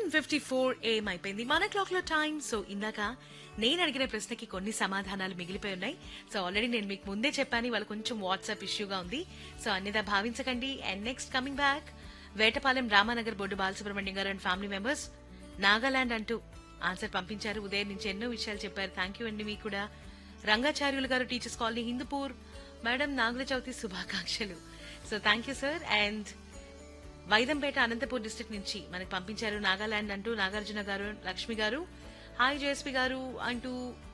fifty four ఏం అయిపోయింది మన క్లాక్ లో టైం సో ఇందాక నేను అడిగిన ప్రశ్నకి కొన్ని సమాధానాలు మిగిలిపోయి ఉన్నాయి సో ఆల్రెడీ నేను మీకు ముందే చెప్పాను వాళ్ళు కొంచెం వాట్సాప్ ఇష్యూగా ఉంది సో అన్నిదా భావించకండి and next coming back Vetapalem Ramanagar Boddu Balasubrahmanyam garu and family members Nagaland అంటూ ఆన్సర్ పంపించారు ఉదయం నుంచి ఎన్నో విషయాలు చెప్పారు థ్యాంక్ యూ అండి మీకు కూడా Rangacharyulu garu teachers colony Hindupur madam Nagula Chavithi శుభాకాంక్షలు so thank you sir and Vaidampeta Anantapur district నుంచి మనకు పంపించారు నాగాలాండ్ అంటూ నాగార్జున గారు లక్ష్మి గారు హాయ్ జేఎస్పి గారు అంటూ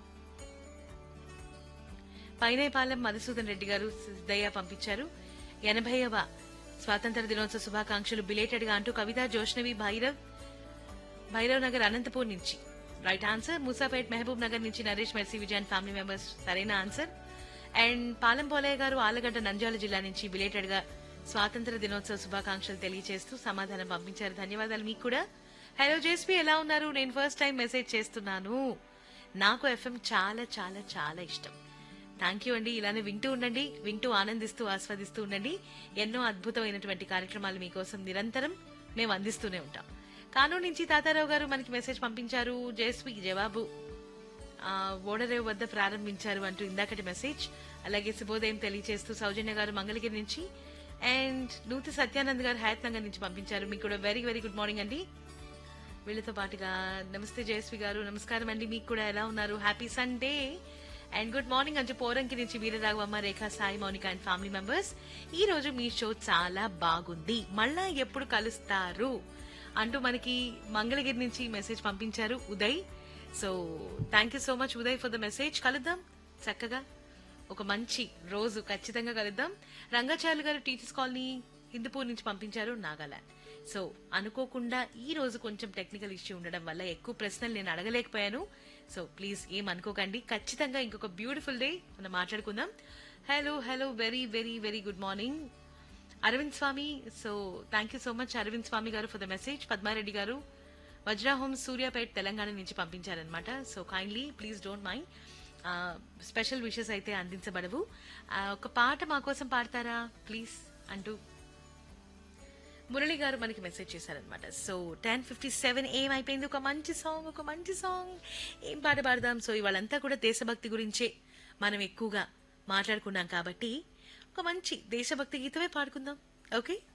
పైనేపాలెం మధుసూదన్ రెడ్డి గారు సిద్ధయ్య పంపించారు ఎనభైవ స్వాతంత్ర దినోత్సవ శుభాకాంక్షలు బిలేటెడ్ గా అంటూ కవిత జోష్నవి భైరవ్ భైరవ్ నగర్ అనంతపూర్ నుంచి right answer Musapet Mahabubnagar నుంచి Naresh Mercy Vijayan family members సరైన ఆన్సర్ అండ్ పాలెం పోలయ్య గారు ఆలగడ్డ నంద్యాల జిల్లా నుంచి బిలేటెడ్ గా స్వాతంత్ర దినోత్సవ శుభాకాంక్షలు తెలియజేస్తూ సమాధానం పంపించారు ధన్యవాదాలు మీకు కూడా హలో జేస్పీ ఎలా ఉన్నారు నేను ఫస్ట్ టైం మెసేజ్ చేస్తున్నాను నాకు ఎఫ్ఎం చాలా చాలా చాలా ఇష్టం థ్యాంక్ యూ అండి ఇలానే వింటూ ఉండండి వింటూ ఆనందిస్తూ ఆస్వాదిస్తూ ఉండండి ఎన్నో అద్భుతమైనటువంటి కార్యక్రమాలు మీకోసం నిరంతరం మేము అందిస్తూనే ఉంటాం కానూరు నుంచి తాతారావు గారు మనకి మెసేజ్ పంపించారు జయస్వి జవాబు ఆ, ఓడరేవు వద్ద ప్రారంభించారు అంటూ ఇందాకటి మెసేజ్ అలాగే శుభోదయం తెలియజేస్తూ సౌజన్య గారు మంగళగిరి నుంచి అండ్ నూతి సత్యానంద్ గారు హయత్ నగర్ నుంచి పంపించారు మీకు కూడా వెరీ వెరీ గుడ్ మార్నింగ్ అండి వీళ్ళతో పాటుగా నమస్తే జయశ్రీ గారు నమస్కారం అండి మీకు కూడా ఎలా ఉన్నారు happy Sunday and good morning అంటూ పోరంకి నుంచి Veeraraghavamma Rekha Sai Mounika and family members ఈ రోజు మీ షో చాలా బాగుంది మళ్ళా ఎప్పుడు కలుస్తారు అంటూ మనకి మంగళగిరి నుంచి మెసేజ్ పంపించారు Uday so thank you so much Uday for the message కలుద్దాం చక్కగా ఒక మంచి రోజు ఖచ్చితంగా కలుద్దాం రంగాచార్యులు గారు టీచర్స్ కాలనీ హిందూపూర్ నుంచి పంపించారు నాగాలాండ్ సో అనుకోకుండా ఈ రోజు కొంచెం టెక్నికల్ ఇష్యూ ఉండడం వల్ల ఎక్కువ ప్రశ్నలు నేను అడగలేకపోయాను సో ప్లీజ్ ఏం అనుకోకండి ఖచ్చితంగా ఇంకొక బ్యూటిఫుల్ డే మనం మాట్లాడుకుందాం hello hello very very very good morning Aravind Swamy so thank you so much Aravind Swamy garu for the message Padma Reddy గారు వజ్రా హోమ్ సూర్యాపేట్ తెలంగాణ నుంచి పంపించారనమాట so kindly please don't mind special wishes అయితే అందించబడవు ఆ, ఒక పాట మా కోసం పాడతారా ప్లీజ్ అంటూ మురళి గారు మనకి మెసేజ్ చేశారనమాట సో టెన్ ఫిఫ్టీ సెవెన్ ఏమైపోయింది ఒక మంచి సాంగ్ ఒక మంచి సాంగ్ ఏం పాట పాడదాం సో ఇవాళంతా కూడా దేశభక్తి గురించే మనం ఎక్కువగా మాట్లాడుకున్నాం కాబట్టి ఒక మంచి దేశభక్తి గీతమే పాడుకుందాం ఓకే